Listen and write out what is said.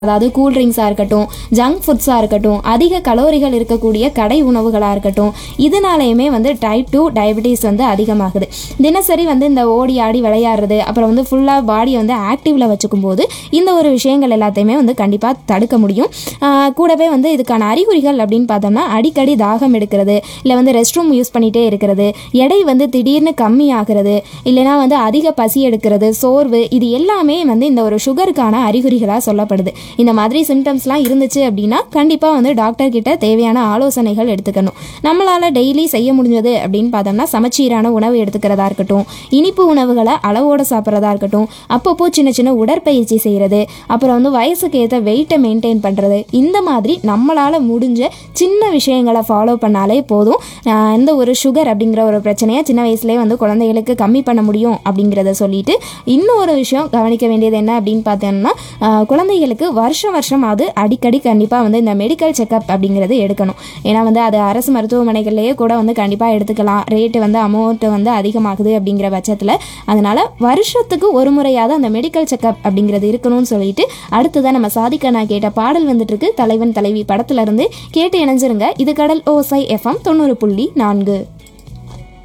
அதாவது கூல் ட்ரிங்க்ஸாக இருக்கட்டும் ஜங்க் ஃபுட்ஸாக இருக்கட்டும் அதிக கலோரிகள் இருக்கக்கூடிய கடை உணவுகளாக இருக்கட்டும் இதனாலேயுமே வந்து டைப் டூ டயபெட்டிஸ் வந்து அதிகமாகுது தினசரி வந்து இந்த ஓடி ஆடி விளையாடுறது அப்புறம் வந்து ஃபுல்லாக பாடியை வந்து ஆக்டிவில் வச்சுக்கும் போது இந்த ஒரு விஷயங்கள் எல்லாத்தையுமே வந்து கண்டிப்பாக தடுக்க முடியும் ஆஹ் கூடவே வந்து இதுக்கான அறிகுறிகள் அப்படின்னு பார்த்தோம்னா அடிக்கடி தாகம் எடுக்கிறது இல்லை வந்து ரெஸ்ட் ரூம் யூஸ் பண்ணிகிட்டே இருக்கிறது எடை வந்து திடீர்னு கம்மி ஆகிறது இல்லைனா வந்து அதிக பசி எடுக்கிறது சோர்வு இது எல்லாமே வந்து இந்த ஒரு சுகருக்கான அறிகுறிகளாக சொல்லப்படுது இந்த மாதிரி சிம்டம்ஸ்லாம் இருந்துச்சு அப்படின்னா கண்டிப்பாக வந்து டாக்டர் கிட்ட தேவையான ஆலோசனைகள் எடுத்துக்கணும் நம்மளால் டெய்லி செய்ய முடிஞ்சது அப்படின்னு பார்த்தோம்னா சமச்சீரான உணவு எடுத்துக்கிறதா இருக்கட்டும் இனிப்பு உணவுகளை அளவோட சாப்பிட்றதா இருக்கட்டும் அப்பப்போ சின்ன சின்ன உடற்பயிற்சி செய்கிறது அப்புறம் வந்து வயசுக்கு ஏற்ற வெயிட்டை மெயின்டைன் பண்ணுறது இந்த மாதிரி நம்மளால் முடிஞ்ச சின்ன விஷயங்களை ஃபாலோ பண்ணாலே போதும் ஆஹ் இந்த ஒரு சுகர் அப்படிங்கிற ஒரு பிரச்சனையை சின்ன வயசுலேயே வந்து குழந்தைகளுக்கு கம்மி பண்ண முடியும் அப்படிங்கிறத சொல்லிட்டு இன்னும் ஒரு விஷயம் கவனிக்க வேண்டியது என்ன அப்படின்னு பார்த்தோம்னா ஆஹ் குழந்தைகளுக்கு வருஷம் வருஷம் அது அடிக்கடி கண்டிப்பாக வந்து இந்த மெடிக்கல் செக்கப் அப்படிங்கிறது எடுக்கணும் ஏன்னா வந்து அது அரசு மருத்துவமனைகள்லேயே கூட வந்து கண்டிப்பாக எடுத்துக்கலாம் ரேட்டு வந்து அமௌண்ட்டு வந்து அதிகமாகுது அப்படிங்கிற பட்சத்தில் அதனால் வருஷத்துக்கு ஒரு முறையாவது அந்த மெடிக்கல் செக்கப் அப்படிங்கிறது இருக்கணும்னு சொல்லிட்டு அடுத்ததான் நம்ம சாதிக்க நான் கேட்ட பாடல் வந்துட்டு இருக்கு தலைவன் தலைவி படத்துல இருந்து கேட்டு இணைஞ்சிருங்க இது கடல் ஓசை எஃப்எம் தொண்ணூறு புள்ளி நான்கு